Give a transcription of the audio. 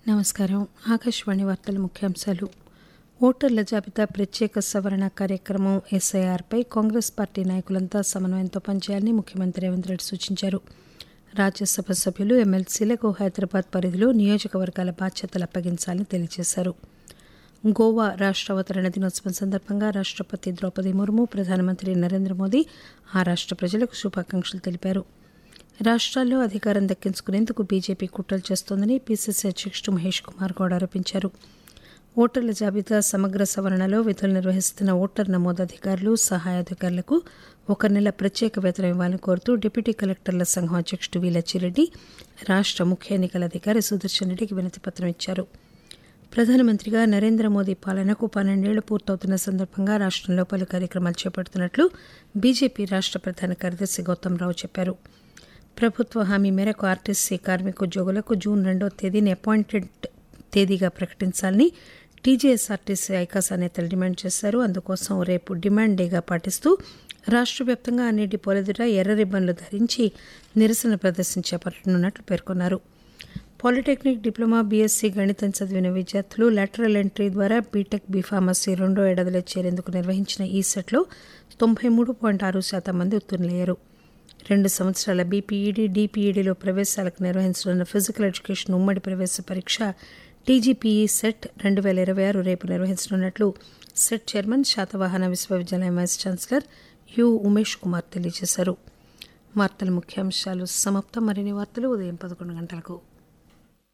నమస్కారం ఆకాశవాణి వార్తల ముఖ్యాంశాలు ఓటర్ల జాబితా ప్రత్యేక సవరణ కార్యక్రమం ఎస్ఐఆర్పై కాంగ్రెస్ పార్టీ నాయకులంతా సమన్వయంతో పనిచేయాలని ముఖ్యమంత్రి రేవంత్ రెడ్డి సూచించారు రాజ్యసభ సభ్యులు ఎమ్మెల్సీలకు హైదరాబాద్ పరిధిలో నియోజకవర్గాల బాధ్యతలు అప్పగించాలని తెలియజేశారు గోవా రాష్ట్ర అవతరణ దినోత్సవం సందర్భంగా రాష్ట్రపతి ద్రౌపది ముర్ము ప్రధానమంత్రి నరేంద్ర మోదీ ఆ రాష్ట్ర ప్రజలకు శుభాకాంక్షలు తెలిపారు రాష్ట్రాల్లో అధికారం దక్కించుకునేందుకు బీజేపీ కుట్రలు చేస్తోందని పీసీసీ అధ్యక్షుడు మహేష్ కుమార్ గౌడ్ ఆరోపించారు ఓటర్ల జాబితా సమగ్ర సవరణలో విధులు నిర్వహిస్తున్న ఓటర్ నమోదు అధికారులు సహాయ అధికారులకు ఒక నెల ప్రత్యేక వేతనం ఇవ్వాలని కోరుతూ డిప్యూటీ కలెక్టర్ల సంఘం అధ్యక్షుడు వి లచ్చిరెడ్డి రాష్ట్ర ముఖ్య ఎన్నికల అధికారి సుదర్శన్ రెడ్డికి వినతి పత్రం ఇచ్చారు ప్రధానమంత్రిగా నరేంద్ర మోదీ పాలనకు పన్నెండేళ్లు పూర్తవుతున్న సందర్భంగా రాష్ట్రంలో పలు కార్యక్రమాలు చేపడుతున్నట్లు బీజేపీ రాష్ట్ర ప్రధాన కార్యదర్శి గౌతమ్ రావు చెప్పారు ప్రభుత్వ హామీ మేరకు ఆర్టీసీ కార్మిక ఉద్యోగులకు జూన్ రెండో తేదీని అపాయింటెడ్ తేదీగా ప్రకటించాలని టీజేఎస్ఆర్టీసీ ఐకాసా నేతలు డిమాండ్ చేశారు అందుకోసం రేపు డిమాండ్ డేగా పాటిస్తూ రాష్ట్ర వ్యాప్తంగా అన్ని డిపోల ఎదుట ఎర్ర రిబ్బన్లు ధరించి నిరసన ప్రదర్శన చేపట్టనున్నట్లు పేర్కొన్నారు పాలిటెక్నిక్ డిప్లొమా బీఎస్సీ గణితం చదివిన విద్యార్థులు లాటరల్ ఎంట్రీ ద్వారా బీటెక్ బీఫార్మసీ రెండో ఏడాదిలో చేరేందుకు నిర్వహించిన ఈ సెట్లో తొంభై మూడు పాయింట్ ఆరు శాతం మంది ఉత్తీర్ణులయ్యారు రెండు సంవత్సరాల బీపీఈడీ డీపీఈడీలో ప్రవేశాలకు నిర్వహించనున్న ఫిజికల్ ఎడ్యుకేషన్ ఉమ్మడి ప్రవేశ పరీక్ష టీజీపీఈ సెట్ రెండు వేల ఇరవై ఆరు రేపు నిర్వహించనున్నట్లు సెట్ చైర్మన్ శాతవాహన విశ్వవిద్యాలయం vice chancellor U Umesh Kumar తెలియజేశారు వార్తల ముఖ్యాంశాలు సమాప్తం మరిన్ని వార్తలు ఉదయం పదకొండు గంటలకు